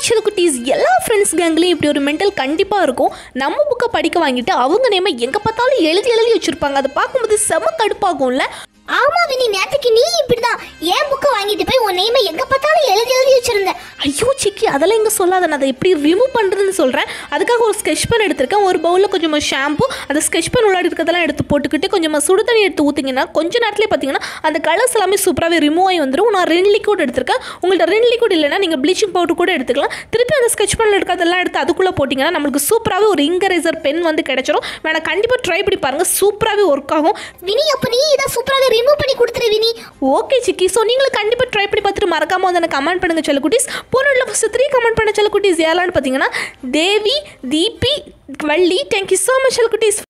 hi குட்டீஸ் எல்லா friends கேங்லேயும் இப்படி ஒரு மென்டல் கண்டிப்பாக இருக்கும் நம்ம புக்கை படிக்க வாங்கிட்டு அவங்க நேமை எங்கே பார்த்தாலும் எழுதி எழுதி வச்சுருப்பாங்க அதை பார்க்கும்போது செம கடுப்பாகும்ல ஆமா வினி நேத்துக்கு நீ இப்படிதான் ஏன் புக்கை வாங்கிட்டு போய் உன் நேமை எங்க பார்த்தாலும் எழுதி எழுதி வச்சிருந்த ஐயோ சிக்கி அதெல்லாம் இங்கே சொல்லாத நான் அதை எப்படி ரிமூவ் பண்ணுறதுன்னு சொல்கிறேன் அதுக்காக ஒரு ஸ்கெட்ச் பென் எடுத்திருக்கேன் ஒரு பவுலில் கொஞ்சமாக ஷாம்பு அந்த ஸ்கெட்ச் பென் உள்ளாடி இருக்கிறதெல்லாம் எடுத்து போட்டுக்கிட்டு கொஞ்சமாக சுடு தண்ணி எடுத்து ஊற்றிங்கன்னா கொஞ்ச நேரத்துலேயே பார்த்தீங்கன்னா அந்த கலர்ஸ் எல்லாமே சூப்பராகவே ரிமூவ் ஆகி வந்துடும் நான் ரெண்டு லிக்விட் எடுத்திருக்கேன் உங்கள்ட்ட ரெண்டு லிக்விட் இல்லைன்னா நீங்கள் ப்ளீச்சிங் பவுடர் கூட எடுத்துக்கலாம் திருப்பி அந்த ஸ்கெட்ச் பெனில் இருக்கிறதெல்லாம் எடுத்து அதுக்குள்ளே போட்டிங்கன்னா நம்மளுக்கு சூப்பராகவே ஒரு இங்கரேசர் பென் வந்து கிடைச்சிரும் வேணா கண்டிப்பாக ட்ரை பண்ணி பாருங்கள் சூப்பராகவே ஒர்க் ஆகும் வினி அப்ப நீ இதை சூப்பராக ரிமூவ் பண்ணி கொடுத்துரு வினி ஓகே சிக்கி ஸோ நீங்களும் கண்டிப்பாக ட்ரை பண்ணி பார்த்துட்டு மறக்காம வந்து எனக்கு கமெண்ட் பண்ணுங்க செல்ல குட்டீஸ் போனோட ஃபஸ்ட்டு த்ரீ கமெண்ட் பண்ண செல்ல குட்டீஸ் யாரான்னு பார்த்தீங்கன்னா Devi Deepi Valli thank you so much செல்ல குட்டீஸ்